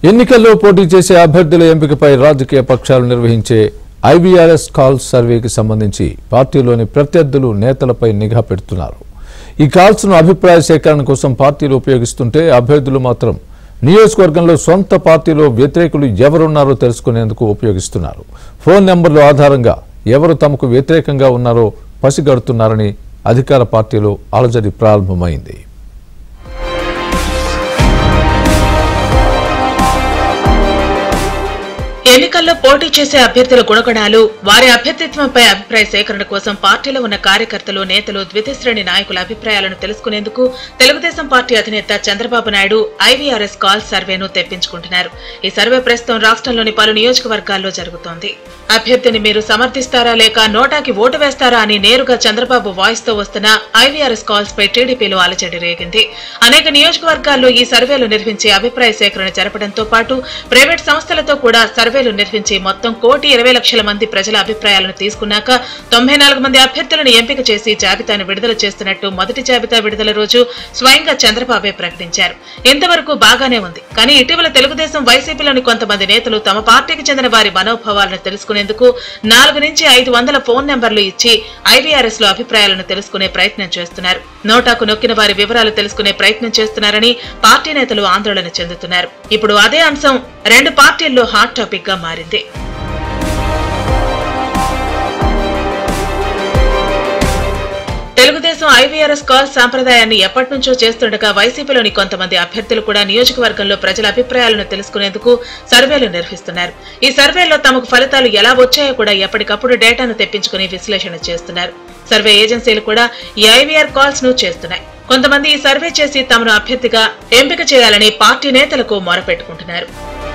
ఎన్నికల్లో పోటీ చేసే అభ్యర్థుల ఎంపికపై రాజకీయ పక్షాలు నిర్వహించే ఐవీఆర్ఎస్ కాల్స్ సర్వేకి సంబంధించి పార్టీలోని ప్రత్యర్థులు నేతలపై నిఘా పెడుతున్నారు ఈ కాల్స్ ను అభిప్రాయ సేకరణ కోసం పార్టీలు ఉపయోగిస్తుంటే అభ్యర్థులు మాత్రం నియోజకవర్గంలో సొంత పార్టీలో వ్యతిరేకులు ఎవరున్నారో తెలుసుకునేందుకు ఉపయోగిస్తున్నారు ఫోన్ నెంబర్ల ఆధారంగా ఎవరు తమకు వ్యతిరేకంగా ఉన్నారో పసిగడుతున్నారని అధికార పార్టీలో అలజడి ప్రారంభమైంది ఎన్నికల్లో పోటీ చేసే అభ్యర్థుల గుణగణాలు వారి అభ్యర్థిత్వంపై అభిప్రాయ సేకరణ కోసం పార్టీలో ఉన్న కార్యకర్తలు నేతలు ద్వితీయ శ్రేణి నాయకుల అభిప్రాయాలను తెలుసుకునేందుకు తెలుగుదేశం పార్టీ అధినేత చంద్రబాబు నాయుడు ఐవీఆర్ఎస్ కాల్ సర్వేను తెప్పించుకుంటున్నారు ఈ సర్వే ప్రస్తుతం రాష్ట్రంలోని పలు నియోజకవర్గాల్లో జరుగుతోంది అభ్యర్థిని మీరు సమర్థిస్తారా లేక నోటాకి ఓటు వేస్తారా అని నేరుగా చంద్రబాబు వాయిస్ తో వస్తున్న ఐవీఆర్ఎస్ కాల్స్ పై టీడీపీలో అలజడి రేగింది అనేక నియోజకవర్గాల్లో ఈ సర్వేలు నిర్వహించి అభిప్రాయ సేకరణ జరపడంతో పాటు ప్రైవేట్ సంస్థలతో కూడా సర్వేలు నిర్వహించి మొత్తం కోటి ఇరవై లక్షల మంది ప్రజల అభిప్రాయాలను తీసుకున్నాక తొంభై నాలుగు మంది అభ్యర్థులను ఎంపిక చేసి జాబితాను విడుదల చేస్తున్నట్టు మొదటి జాబితా విడుదల రోజు స్వయంగా చంద్రబాబే ప్రకటించారు ఇంతవరకు బాగానే ఉంది కానీ ఇటీవల తెలుగుదేశం వైసీపీలోని కొంతమంది నేతలు తమ పార్టీకి చెందిన వారి మనోభావాలను తెలుసుకునేందుకు నాలుగు నుంచి ఐదు వందల ఫోన్ నెంబర్లు ఇచ్చి ఐవీఆర్ఎస్ లో అభిప్రాయాలను తెలుసుకునే ప్రయత్నం చేస్తున్నారు నోటాకు నొక్కిన వారి వివరాలు తెలుసుకునే ప్రయత్నం చేస్తున్నారని పార్టీ నేతలు ఆందోళన చెందుతున్నారు ఇప్పుడు అదే అంశం రెండు పార్టీల్లో హాట్ టాపిక్ గా మారింది తెలుగుదేశం ఐవీఆర్ఎస్ కాల్ సాంప్రదాయాన్ని ఎప్పటి నుంచో చేస్తుండగా వైసీపీలోని కొంతమంది అభ్యర్థులు కూడా నియోజకవర్గంలో ప్రజల అభిప్రాయాలను తెలుసుకునేందుకు సర్వేలు నిర్వహిస్తున్నారు ఈ సర్వేలో తమకు ఫలితాలు ఎలా వచ్చాయో కూడా ఎప్పటికప్పుడు డేటాను తెప్పించుకుని విశ్లేషణ చేస్తున్నారు సర్వే ఏజెన్సీలు కూడా ఈ ఐవీఆర్ కాల్స్ ను చేస్తున్నాయి కొంతమంది ఈ సర్వే చేసి తమను అభ్యర్థిగా ఎంపిక చేయాలని పార్టీ నేతలకు మొరపెట్టుకుంటున్నారు